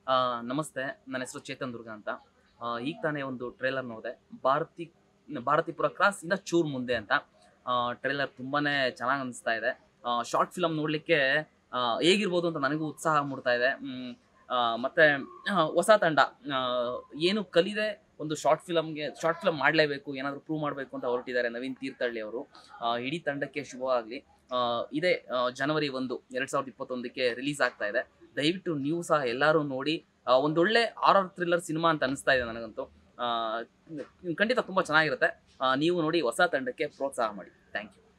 ಆ, ನಮಸ್ತೆ ನನ್ನ ಹೆಸರು ಚೇತನ್ ದುರ್ಗ ಅಂತ ಆ, ಈಗ ತಾನೇ ಒಂದು ಟ್ರೇಲರ್ ನೋಡಿದೆ ಭಾರತಿ ಭಾರತಿಪುರ ಕ್ರಾಸ್ ಇಂದ ಚೂರ್ ಮುಂದೆ ಅಂತ ಟ್ರೇಲರ್ ತುಂಬಾನೇ ಚೆನ್ನಾಗಿ ಅನಿಸ್ತಾ ಇದೆ ಶಾರ್ಟ್ ಫಿಲಮ್ ನೋಡ್ಲಿಕ್ಕೆ ಆ, ಹೇಗಿರ್ಬೋದು ಅಂತ ನನಗೂ ಉತ್ಸಾಹ ಮೂಡ್ತಾ ಇದೆ ಮ್, ಆ, ಮತ್ತೆ ಆ, ಹೊಸ ತಂಡ ಆ, ಏನು ಕಲಿದೆ ಒಂದು ಶಾರ್ಟ್ ಫಿಲಮ್ಗೆ ಶಾರ್ಟ್ ಫಿಲಮ್ ಮಾಡಲೇಬೇಕು ಏನಾದರೂ ಪ್ರೂವ್ ಮಾಡಬೇಕು ಅಂತ ಹೊರಟಿದ್ದಾರೆ ನವೀನ್ ತೀರ್ಥಹಳ್ಳಿ ಅವರು ಆ, ಇಡೀ ತಂಡಕ್ಕೆ ಶುಭವಾಗಲಿ ಇದೇ ಆ, ಜನವರಿ ಒಂದು ಎರಡ್ ಸಾವಿರದ ಇಪ್ಪತ್ತೊಂದಕ್ಕೆ ರಿಲೀಸ್ ಆಗ್ತಾ ಇದೆ ದಯವಿಟ್ಟು ನೀವು ಸಹ ಎಲ್ಲರೂ ನೋಡಿ ಆ, ಒಂದೊಳ್ಳೆ ಆರ್ ಥ್ರಿಲ್ಲರ್ ಸಿನಿಮಾ ಅಂತ ಅನಿಸ್ತಾ ಇದೆ ನನಗಂತೂ ಆ, ಖಂಡಿತ ತುಂಬ ಚೆನ್ನಾಗಿರುತ್ತೆ ಆ, ನೀವು ನೋಡಿ ಹೊಸ ತಂಡಕ್ಕೆ ಪ್ರೋತ್ಸಾಹ ಮಾಡಿ ಥ್ಯಾಂಕ್ ಯು